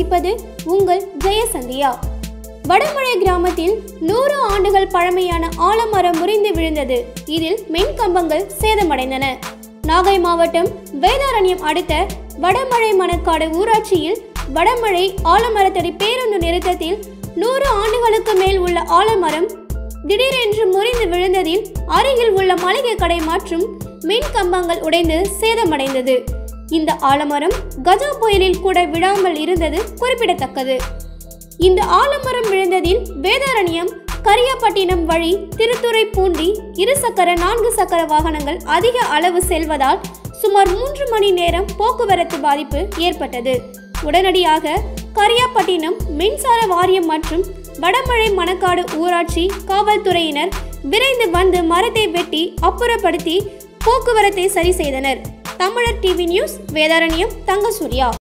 வாசிப்பது உங்கள் ஜெயசந்தியா வடமழை கிராமத்தில் நூறு ஆண்டுகள் பழமையான ஆலமரம் முறிந்து விழுந்தது இதில் மின் கம்பங்கள் சேதமடைந்தன நாகை மாவட்டம் வேதாரண்யம் அடுத்த வடமழை மணக்காடு ஊராட்சியில் வடமழை ஆலமரத்தடி பேருந்து நிறுத்தத்தில் நூறு ஆண்டுகளுக்கு மேல் உள்ள ஆலமரம் திடீரென்று முறிந்து விழுந்ததில் அருகில் உள்ள மளிகை கடை மற்றும் மின் கம்பங்கள் உடைந்து சேதமடைந்தது இந்த ஆலமரம் கஜா புயலில் கூட விழாமல் இருந்தது குறிப்பிடத்தக்கது இந்த ஆலமரம் விழுந்ததில் வேதாரண்யம் கரியாப்பட்டினம் வழி திருத்துறைப்பூண்டி இருசக்கர நான்கு சக்கர வாகனங்கள் அதிக அளவு செல்வதால் சுமார் மூன்று மணி நேரம் போக்குவரத்து பாதிப்பு ஏற்பட்டது உடனடியாக கரியாப்பட்டினம் மின்சார வாரியம் மற்றும் வடமழை மணக்காடு ஊராட்சி காவல்துறையினர் விரைந்து வந்து மரத்தை வெட்டி அப்புறப்படுத்தி போக்குவரத்தை சரி செய்தனர் தமிழர் டிவி நியூஸ் வேதாரண்யம் தங்கசூர்யா